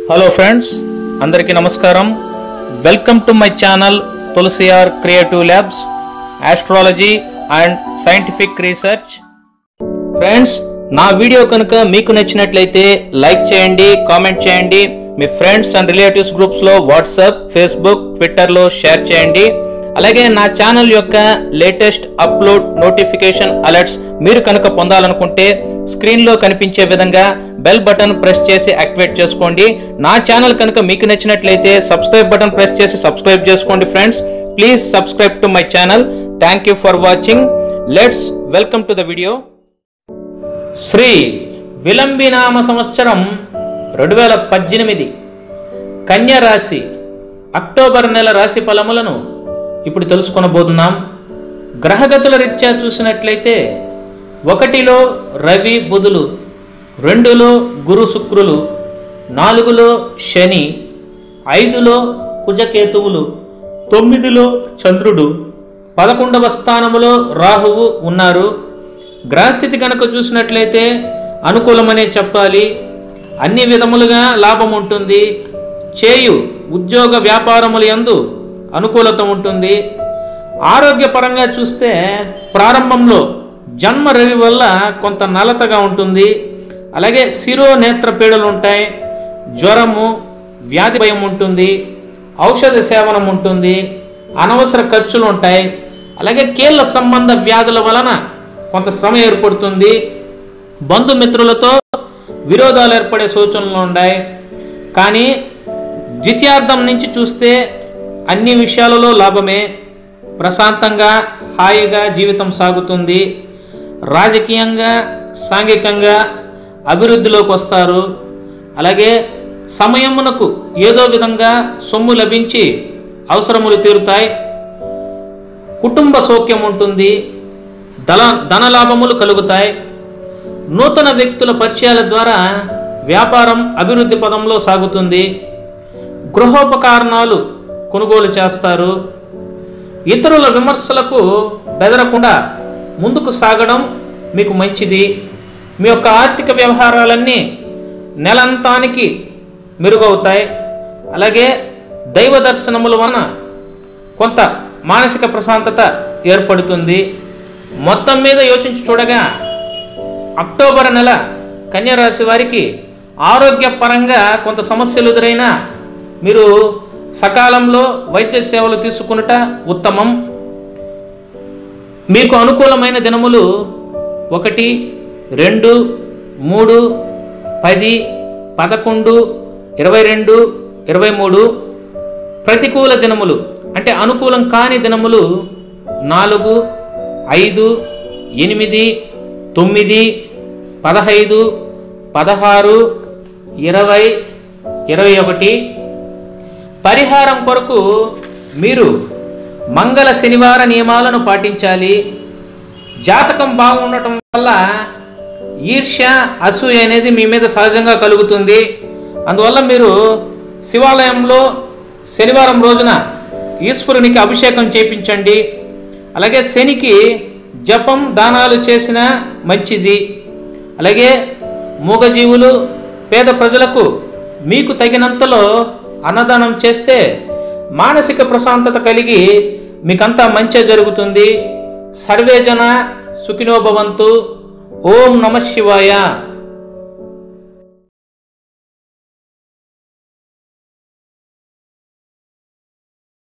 hello friends అందరికీ నమస్కారం welcome to my channel Tulasi R creative labs astrology and scientific research friends నా video కనుక మీకు నచ్చినట్లయితే లైక్ చేయండి కామెంట్ చేయండి మీ ఫ్రెండ్స్ అండ్ రిలేటివ్స్ గ్రూప్స్ లో వాట్సాప్ ఫేస్బుక్ ట్విట్టర్ లో షేర్ చేయండి అలాగే నా ఛానల్ యొక్క లేటెస్ట్ అప్లోడ్ నోటిఫికేషన్ అలర్ట్స్ మీరు కనుక పొందాలనుకుంటే స్క్రీన్ లో కనిపించే విధంగా బెల్ బటన్ ప్రెస్ చేసి యాక్టివేట్ చేసుకోండి నా ఛానల్ కనుక మీకు నచ్చినట్లయితే సబ్స్క్రైబ్ బటన్ ప్రెస్ చేసి సబ్స్క్రైబ్ చేసుకోండి friends please subscribe to my channel thank you for watching let's welcome to the video Sri విలంబినామ సంవత్సరం రెండు వేల పద్దెనిమిది కన్య రాశి అక్టోబర్ నెల రాశి ఫలములను ఇప్పుడు తెలుసుకొనబోతున్నాం గ్రహగతుల రీత్యా చూసినట్లయితే ఒకటిలో రవి బుధులు రెండులో గురు శుక్రులు నాలుగులో శని ఐదులో కుజకేతువులు తొమ్మిదిలో చంద్రుడు పదకొండవ స్థానములో రాహువు ఉన్నారు గ్రహస్థితి కనుక చూసినట్లయితే అనుకూలమనే చెప్పాలి అన్ని విధములుగా లాభం ఉంటుంది చేయు ఉద్యోగ వ్యాపారముల యందు అనుకూలత ఉంటుంది ఆరోగ్యపరంగా చూస్తే ప్రారంభంలో జన్మ రవి వల్ల కొంత నలతగా ఉంటుంది అలాగే శిరో నేత్ర పీడలు ఉంటాయి జ్వరము వ్యాధి భయం ఉంటుంది ఔషధ సేవనం ఉంటుంది అనవసర ఖర్చులు ఉంటాయి అలాగే కీళ్ళ సంబంధ వ్యాధుల వలన కొంత శ్రమ ఏర్పడుతుంది బంధుమిత్రులతో విరోధాలు ఏర్పడే సూచనలు ఉన్నాయి కానీ ద్వితీయార్థం నుంచి చూస్తే అన్ని విషయాలలో లాభమే ప్రశాంతంగా హాయిగా జీవితం సాగుతుంది రాజకీయంగా సాంఘికంగా అభివృద్ధిలోకి వస్తారు అలాగే సమయమునకు ఏదో విధంగా సొమ్ము లభించి అవసరములు తీరుతాయి కుటుంబ సౌఖ్యం ఉంటుంది ధన ధనలాభములు కలుగుతాయి నూతన వ్యక్తుల పరిచయాల ద్వారా వ్యాపారం అభివృద్ధి పదంలో సాగుతుంది గృహోపకరణాలు కొనుగోలు చేస్తారు ఇతరుల విమర్శలకు బెదరకుండా ముందుకు సాగడం మీకు మంచిది మీ యొక్క ఆర్థిక వ్యవహారాలన్నీ నెలంతానికి మెరుగవుతాయి అలాగే దైవ దర్శనముల వలన కొంత మానసిక ప్రశాంతత ఏర్పడుతుంది మొత్తం మీద యోచించి చూడగా అక్టోబర్ నెల కన్యరాశి వారికి ఆరోగ్యపరంగా కొంత సమస్యలు ఎదురైనా మీరు సకాలంలో వైద్య సేవలు తీసుకునుట ఉత్తమం మీకు అనుకూలమైన దినములు ఒకటి రెండు మూడు పది పదకొండు ఇరవై రెండు ఇరవై మూడు ప్రతికూల దినములు అంటే అనుకూలం కాని దినములు నాలుగు ఐదు ఎనిమిది తొమ్మిది పదహైదు పదహారు ఇరవై ఇరవై ఒకటి పరిహారం కొరకు మీరు మంగళ శనివార నియమాలను పాటించాలి జాతకం బాగుండటం వల్ల ఈర్ష్య అసూయ అనేది మీ మీద సహజంగా కలుగుతుంది అందువల్ల మీరు శివాలయంలో శనివారం రోజున ఈశ్వరునికి అభిషేకం చేపించండి అలాగే శనికి జపం దానాలు చేసిన మంచిది అలాగే మూగజీవులు పేద ప్రజలకు మీకు తగినంతలో అన్నదానం చేస్తే మానసిక ప్రశాంతత కలిగి మీకంతా మంచి జరుగుతుంది సర్వేజన సుఖినోభవంతు ఓం నమ శివాయ